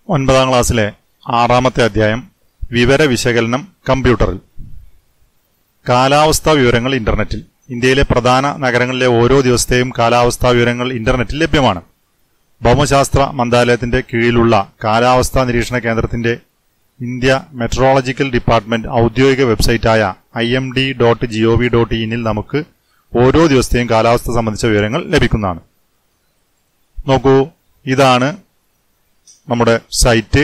ഒൻപതാം ക്ലാസ്സിലെ ആറാമത്തെ അധ്യായം വിവര വിശകലനം കമ്പ്യൂട്ടറിൽ കാലാവസ്ഥാ വിവരങ്ങൾ ഇന്റർനെറ്റിൽ ഇന്ത്യയിലെ പ്രധാന നഗരങ്ങളിലെ ഓരോ ദിവസത്തെയും കാലാവസ്ഥാ വിവരങ്ങൾ ഇന്റർനെറ്റിൽ ലഭ്യമാണ് ഭൗമശാസ്ത്ര മന്ത്രാലയത്തിന്റെ കീഴിലുള്ള കാലാവസ്ഥാ നിരീക്ഷണ കേന്ദ്രത്തിന്റെ ഇന്ത്യ മെട്രോളജിക്കൽ ഡിപ്പാർട്ട്മെന്റ് ഔദ്യോഗിക വെബ്സൈറ്റായ I M D dot G O V dot ഇനിൽ നമുക്ക് ഓരോ ദിവസത്തെയും കാലാവസ്ഥ സംബന്ധിച്ച വിവരങ്ങൾ ലഭിക്കുന്നതാണ് നോക്കൂ ഇതാണ് നമ്മുടെ സൈറ്റ്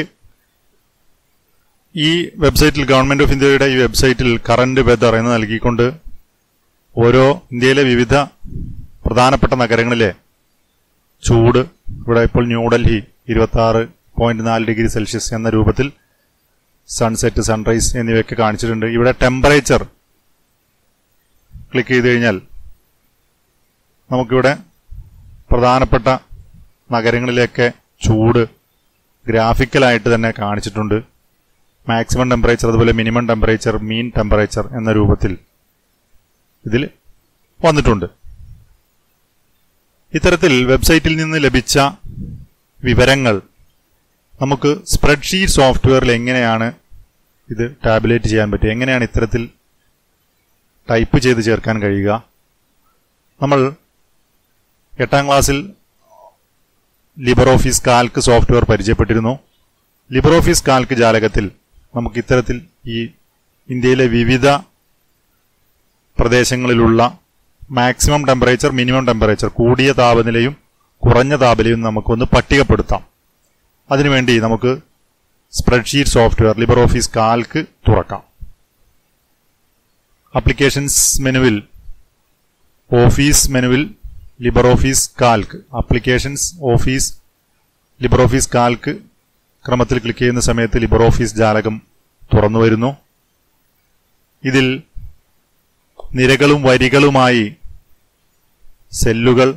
ഈ വെബ്സൈറ്റിൽ ഗവൺമെന്റ് ഓഫ് ഇന്ത്യയുടെ ഈ വെബ്സൈറ്റിൽ കറന്റ് വെതർ എന്ന് നൽകിക്കൊണ്ട് ഓരോ ഇന്ത്യയിലെ വിവിധ പ്രധാനപ്പെട്ട നഗരങ്ങളിലെ ചൂട് ഇവിടെ ഇപ്പോൾ ന്യൂഡൽഹി ഇരുപത്തി ആറ് പോയിന്റ് നാല് ഡിഗ്രി സെൽഷ്യസ് എന്ന രൂപത്തിൽ സൺസെറ്റ് സൺറൈസ് എന്നിവയൊക്കെ കാണിച്ചിട്ടുണ്ട് ഇവിടെ ടെമ്പറേച്ചർ ക്ലിക്ക് ചെയ്ത് കഴിഞ്ഞാൽ നമുക്കിവിടെ പ്രധാനപ്പെട്ട നഗരങ്ങളിലെയൊക്കെ ചൂട് ഗ്രാഫിക്കലായിട്ട് തന്നെ കാണിച്ചിട്ടുണ്ട് മാക്സിമം ടെമ്പറേച്ചർ അതുപോലെ മിനിമം ടെമ്പറേച്ചർ മീൻ ടെമ്പറേച്ചർ എന്ന രൂപത്തിൽ ഇതിൽ വന്നിട്ടുണ്ട് ഇത്തരത്തിൽ വെബ്സൈറ്റിൽ നിന്ന് ലഭിച്ച വിവരങ്ങൾ നമുക്ക് സ്പ്രെഡ്ഷീറ്റ് സോഫ്റ്റ്വെയറിൽ എങ്ങനെയാണ് ഇത് ടാബുലേറ്റ് ചെയ്യാൻ പറ്റുക എങ്ങനെയാണ് ഇത്തരത്തിൽ ടൈപ്പ് ചെയ്ത് ചേർക്കാൻ കഴിയുക നമ്മൾ എട്ടാം ക്ലാസ്സിൽ ലിബർ ഓഫീസ് കാൽക്ക് സോഫ്റ്റ്വെയർ പരിചയപ്പെട്ടിരുന്നു ലിബർ ഓഫീസ് കാൽക്ക് ജാലകത്തിൽ നമുക്ക് ഇത്തരത്തിൽ ഈ ഇന്ത്യയിലെ വിവിധ പ്രദേശങ്ങളിലുള്ള മാക്സിമം ടെമ്പറേച്ചർ മിനിമം ടെമ്പറേച്ചർ കൂടിയ താപനിലയും കുറഞ്ഞ താപനിലയും നമുക്കൊന്ന് പട്ടികപ്പെടുത്താം അതിനുവേണ്ടി നമുക്ക് spreadsheet software Libre Office Calc തുറക്കാം ആപ്ലിക്കേഷൻസ് മെനുവിൽ ഓഫീസ് മെനുവിൽ Libre Office Calc applications office Libre Office Calc ക്രമത്തിൽ ക്ലിക്ക് ചെയ്യുന്ന സമയത്ത് ലിബർ ഓഫീസ് ജാലകം തുറന്നു വരുന്നു ഇതിൽ നിരകളും വരികളുമായി സെല്ലുകൾ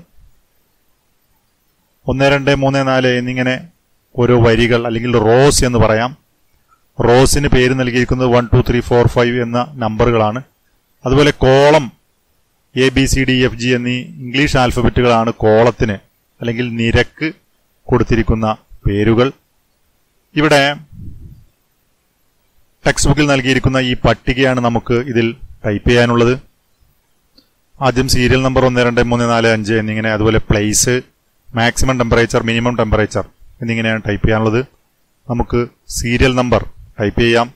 ഒന്ന് രണ്ട് മൂന്ന് നാല് എന്നിങ്ങനെ ഓരോ വരികൾ അല്ലെങ്കിൽ റോസ് എന്ന് പറയാം റോസിന് പേര് നൽകിയിരിക്കുന്നത് one two three four five എന്ന നമ്പറുകളാണ് അതുപോലെ column A B C D F G എന്നീ ഇംഗ്ലീഷ് ആൽഫബറ്റുകളാണ് കോളത്തിന് അല്ലെങ്കിൽ നിരക്ക് കൊടുത്തിരിക്കുന്ന പേരുകൾ ഇവിടെ ടെക്സ്റ്റ് ബുക്കിൽ നൽകിയിരിക്കുന്ന ഈ പട്ടികയാണ് നമുക്ക് ഇതിൽ ടൈപ്പ് ചെയ്യാനുള്ളത് ആദ്യം സീരിയൽ നമ്പർ ഒന്ന് രണ്ട് മൂന്ന് നാല് അഞ്ച് എന്നിങ്ങനെ അതുപോലെ place maximum temperature minimum temperature എന്നിങ്ങനെയാണ് ടൈപ്പ് ചെയ്യാനുള്ളത് നമുക്ക് സീരിയൽ നമ്പർ ടൈപ്പ് ചെയ്യാം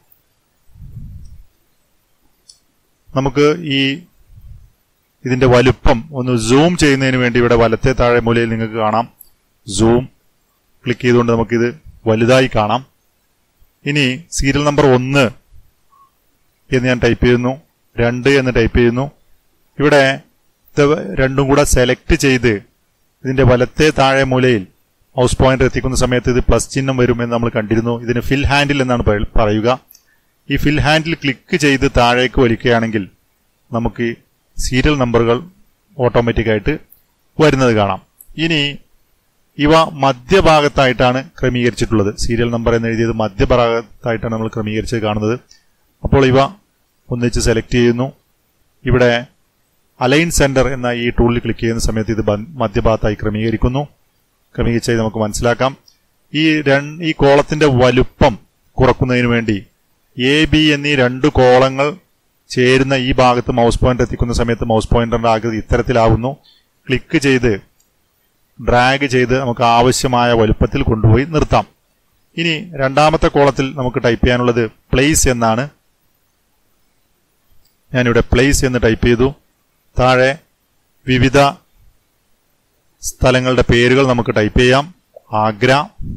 നമുക്ക് ഈ ഇതിന്റെ വലുപ്പം ഒന്ന് സൂം ചെയ്യുന്നതിന് വേണ്ടി ഇവിടെ വലത്തെ താഴെ മൂലയിൽ നിങ്ങൾക്ക് കാണാം സൂം ക്ലിക്ക് ചെയ്തുകൊണ്ട് നമുക്കിത് വലുതായി കാണാം ഇനി സീരിയൽ നമ്പർ ഒന്ന് എന്ന് ഞാൻ ടൈപ്പ് ചെയ്യുന്നു രണ്ട് എന്ന് ടൈപ്പ് ചെയ്യുന്നു ഇവിടെ ഇത് രണ്ടും കൂടെ സെലക്ട് ചെയ്ത് ഇതിന്റെ വലത്തെ താഴെ മൂലയിൽ മൗസ് പോയിന്റർ എത്തിക്കുന്ന സമയത്ത് ഇത് പ്ലസ് ചിഹ്നം വരുമെന്ന് നമ്മൾ കണ്ടിരുന്നു ഇതിന് ഫിൽ ഹാൻഡിൽ എന്നാണ് പറയ- പറയുക ഈ ഫിൽ ഹാൻഡിൽ ക്ലിക്ക് ചെയ്ത് താഴേക്ക് വലിക്കുകയാണെങ്കിൽ നമുക്ക് ഈ സീരിയൽ നമ്പറുകൾ ഓട്ടോമാറ്റിക്കായിട്ട് വരുന്നത് കാണാം ഇനി ഇവ മധ്യഭാഗത്തായിട്ടാണ് ക്രമീകരിച്ചിട്ടുള്ളത് സീരിയൽ നമ്പർ എന്ന് എഴുതിയത് മധ്യഭാഗത്തായിട്ടാണ് നമ്മൾ ക്രമീകരിച്ചത് കാണുന്നത് അപ്പോൾ ഇവ ഒന്നിച്ച് സെലക്ട് ചെയ്യുന്നു ഇവിടെ അലൈൻ സെന്റർ എന്ന ഈ ടൂളിൽ ക്ലിക്ക് ചെയ്യുന്ന സമയത്ത് ഇത് ബ- മധ്യഭാഗത്തായി ക്രമീകരിക്കുന്നു ക്രമീകരിച്ചായി നമുക്ക് മനസ്സിലാക്കാം ഈ രണ്ട് ഈ കോളത്തിന്റെ വലുപ്പം കുറക്കുന്നതിന് വേണ്ടി എ ബി എന്നീ രണ്ട് കോളങ്ങൾ ചേരുന്ന ഈ ഭാഗത്ത് മൗസ് പോയിന്റർ എത്തിക്കുന്ന സമയത്ത് മൗസ് പോയിന്ററിന്റെ ആകൃതി ഇത്തരത്തിലാവുന്നു ക്ലിക്ക് ചെയ്ത് ഡ്രാഗ് ചെയ്ത് നമുക്ക് ആവശ്യമായ വലുപ്പത്തിൽ കൊണ്ടുപോയി നിർത്താം ഇനി രണ്ടാമത്തെ കോളത്തിൽ നമുക്ക് ടൈപ്പ് ചെയ്യാനുള്ളത് പ്ലേസ് എന്നാണ് ഞാനിവിടെ പ്ലേസ് എന്ന് ടൈപ്പ് ചെയ്തു താഴെ വിവിധ സ്ഥലങ്ങളുടെ പേരുകൾ നമുക്ക് ടൈപ്പ് ചെയ്യാം ആഗ്ര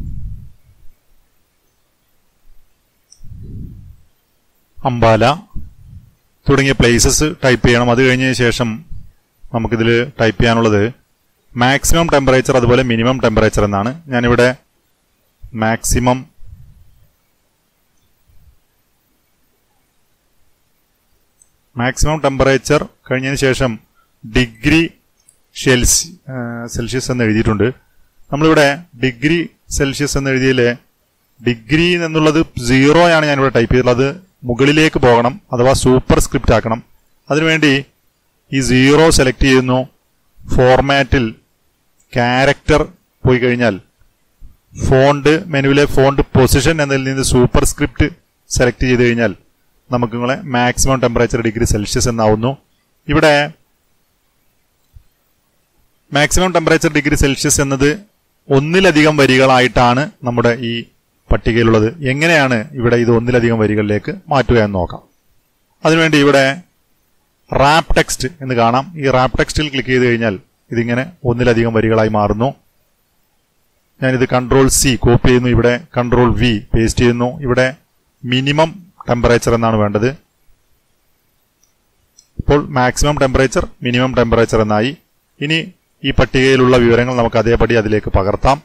അംബാല തുടങ്ങിയ പ്ലേസസ് ടൈപ്പ് ചെയ്യണം അത് കഴിഞ്ഞതിന് ശേഷം നമുക്കിതിൽ ടൈപ്പ് ചെയ്യാനുള്ളത് മാക്സിമം ടെമ്പറേച്ചർ അതുപോലെ മിനിമം ടെമ്പറേച്ചർ എന്നാണ് ഞാനിവിടെ മാക്സിമം മാക്സിമം ടെമ്പറേച്ചർ കഴിഞ്ഞതിന് ശേഷം ഡിഗ്രി ഷെൽസി സെൽഷ്യസ് എന്ന് എഴുതിയിട്ടുണ്ട് നമ്മളിവിടെ ഡിഗ്രി സെൽഷ്യസ് എന്ന് എഴുതിയതിലെ ഡിഗ്രി എന്നുള്ളത് സീറോ ആണ് ഞാനിവിടെ ടൈപ്പ് ചെയ്തിട്ടുള്ളത് അത് മുകളിലേക്ക് പോകണം അഥവാ സൂപ്പർ സ്ക്രിപ്റ്റ് ആക്കണം അതിനുവേണ്ടി ഈ സീറോ സെലക്ട് ചെയ്യുന്നു ഫോർമാറ്റിൽ ക്യാരക്ടർ പോയി കഴിഞ്ഞാൽ ഫോണ്ട് മെനുവിലെ ഫോണ്ട് പൊസിഷൻ എന്നതിൽ നിന്ന് സൂപ്പർ സ്ക്രിപ്റ്റ് സെലക്ട് ചെയ്ത് കഴിഞ്ഞാൽ നമുക്ക് നിങ്ങളെ മാക്സിമം ടെമ്പറേച്ചർ ഡിഗ്രി സെൽഷ്യസ് എന്നാവുന്നു ഇവിടെ മാക്സിമം ടെമ്പറേച്ചർ ഡിഗ്രി സെൽഷ്യസ് എന്നത് ഒന്നിലധികം വരികളായിട്ടാണ് നമ്മുടെ ഈ പട്ടികയിലുള്ളത് എങ്ങനെയാണ് ഇവിടെ ഇത് ഒന്നിലധികം വരികളിലേക്ക് മാറ്റുക എന്ന് നോക്കാം അതിനുവേണ്ടി ഇവിടെ റാപ്പ് ടെക്സ്റ്റ് എന്ന് കാണാം ഈ റാപ്പ് ടെക്സ്റ്റിൽ ക്ലിക്ക് ചെയ്ത് കഴിഞ്ഞാൽ ഇതിങ്ങനെ ഒന്നിലധികം വരികളായി മാറുന്നു ഞാനിത് കൺട്രോൾ സി കോപ്പി ചെയ്യുന്നു ഇവിടെ കൺട്രോൾ വി പേസ്റ്റ് ചെയ്യുന്നു ഇവിടെ മിനിമം ടെമ്പറേച്ചർ എന്നാണ് വേണ്ടത് ഇപ്പോൾ മാക്സിമം ടെമ്പറേച്ചർ മിനിമം ടെമ്പറേച്ചർ എന്നായി ഇനി ഈ പട്ടികയിലുള്ള വിവരങ്ങൾ നമുക്ക് അതേപടി അതിലേക്ക് പകർത്താം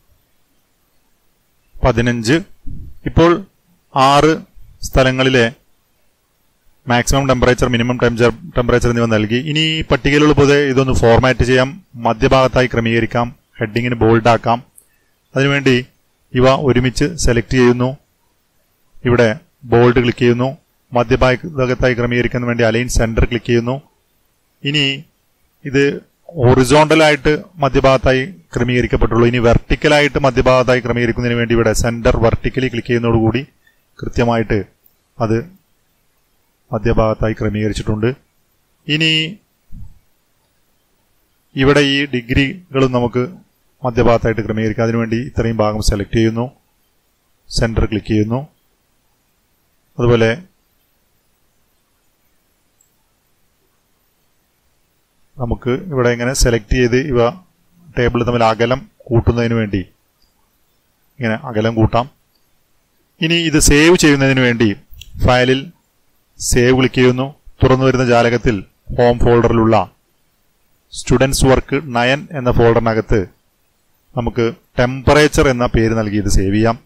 പതിനഞ്ച് ഇപ്പോൾ ആറ് സ്ഥലങ്ങളിലെ മാക്സിമം ടെമ്പറേച്ചർ മിനിമം ടെമ്പറേച്ചർ എന്നിവ നൽകി ഇനി ഈ പട്ടികയിലുള്ള പൊതുവെ ഇതൊന്ന് ഫോർമാറ്റ് ചെയ്യാം മധ്യഭാഗത്തായി ക്രമീകരിക്കാം ഹെഡിങ്ങിന് ബോൾഡ് ആക്കാം അതിനുവേണ്ടി ഇവ ഒരുമിച്ച് സെലക്ട് ചെയ്യുന്നു ഇവിടെ ബോൾഡ് ക്ലിക്ക് ചെയ്യുന്നു മധ്യഭാഗത്തായി ക്രമീകരിക്കുന്നതിന് വേണ്ടി അലൈൻ സെന്റർ ക്ലിക്ക് ചെയ്യുന്നു ഇനി ഇത് ഒറിസോണ്ടലായിട്ട് മധ്യഭാഗത്തായി ക്രമീകരിക്കപ്പെട്ടുള്ളൂ ഇനി വെർട്ടിക്കലായിട്ട് മധ്യഭാഗത്തായി ക്രമീകരിക്കുന്നതിന് വേണ്ടി ഇവിടെ സെന്റർ വെർട്ടിക്കലി ക്ലിക്ക് ചെയ്യുന്നതോടുകൂടി കൃത്യമായിട്ട് അത് മധ്യഭാഗത്തായി ക്രമീകരിച്ചിട്ടുണ്ട് ഇനി ഇവിടെ ഈ ഡിഗ്രികളും നമുക്ക് മധ്യഭാഗത്തായിട്ട് ക്രമീകരിക്കാം അതിനുവേണ്ടി ഇത്രയും ഭാഗം സെലക്ട് ചെയ്യുന്നു സെന്റർ ക്ലിക്ക് ചെയ്യുന്നു അതുപോലെ നമുക്ക് ഇവിടെ ഇങ്ങനെ സെലക്ട് ചെയ്ത് ഇവ ടേബിൾ തമ്മിൽ അകലം കൂട്ടുന്നതിന് വേണ്ടി ഇങ്ങനെ അകലം കൂട്ടാം ഇനി ഇത് സേവ് ചെയ്യുന്നതിന് വേണ്ടി ഫയലിൽ സേവ് ക്ലിക്ക് ചെയ്യുന്നു തുറന്നു വരുന്ന ജാലകത്തിൽ ഹോം ഫോൾഡറിലുള്ള സ്റ്റുഡൻസ് വർക്ക് നയൻ എന്ന ഫോൾഡറിനകത്ത് നമുക്ക് ടെമ്പറേച്ചർ എന്ന പേര് നൽകി ഇത് സേവ് ചെയ്യാം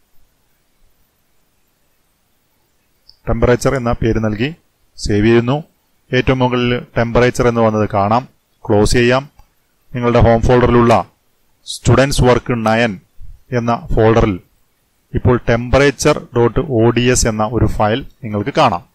ടെമ്പറേച്ചർ എന്ന പേര് നൽകി സേവ് ചെയ്യുന്നു ഏറ്റവും മുകളിൽ ടെമ്പറേച്ചർ എന്ന് വന്നത് കാണാം ക്ലോസ് ചെയ്യാം നിങ്ങളുടെ ഹോം ഫോൾഡറിലുള്ള സ്റ്റുഡൻസ് വർക്ക് നയൻ എന്ന ഫോൾഡറിൽ ഇപ്പോൾ temperature dot O D S എന്ന ഒരു ഫയൽ നിങ്ങൾക്ക് കാണാം